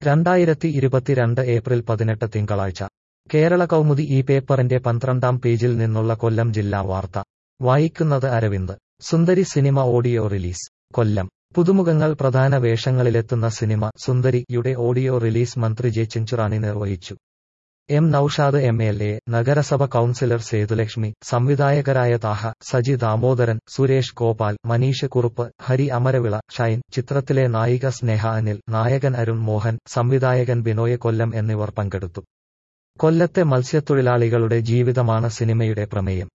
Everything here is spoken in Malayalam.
രണ്ടായിരത്തി ഇരുപത്തിരണ്ട് ഏപ്രിൽ പതിനെട്ട് തിങ്കളാഴ്ച കേരള കൗമുദി ഈ പേപ്പറിന്റെ പന്ത്രണ്ടാം പേജിൽ നിന്നുള്ള കൊല്ലം ജില്ലാ വാർത്ത വായിക്കുന്നത് Aravind Sundari cinema audio release Kollam പുതുമുഖങ്ങൾ പ്രധാന വേഷങ്ങളിലെത്തുന്ന സിനിമ സുന്ദരിയുടെ ഓഡിയോ റിലീസ് മന്ത്രി ജെ ചിഞ്ചുറാണി നിർവഹിച്ചു M Noushad M L A നഗരസഭ കൌൺസിലർ സേതുലക്ഷ്മി സംവിധായകരായ താഹ സജി ദാമോദരൻ സുരേഷ് ഗോപാൽ മനീഷ് കുറുപ്പ് ഹരി അമരവിള ഷൈൻ ചിത്രത്തിലെ നായിക സ്നേഹ അനിൽ നായകൻ അരുൺ മോഹൻ സംവിധായകൻ ബിനോയ് കൊല്ലം എന്നിവർ പങ്കെടുത്തു കൊല്ലത്തെ മത്സ്യത്തൊഴിലാളികളുടെ ജീവിതമാണ് സിനിമയുടെ പ്രമേയം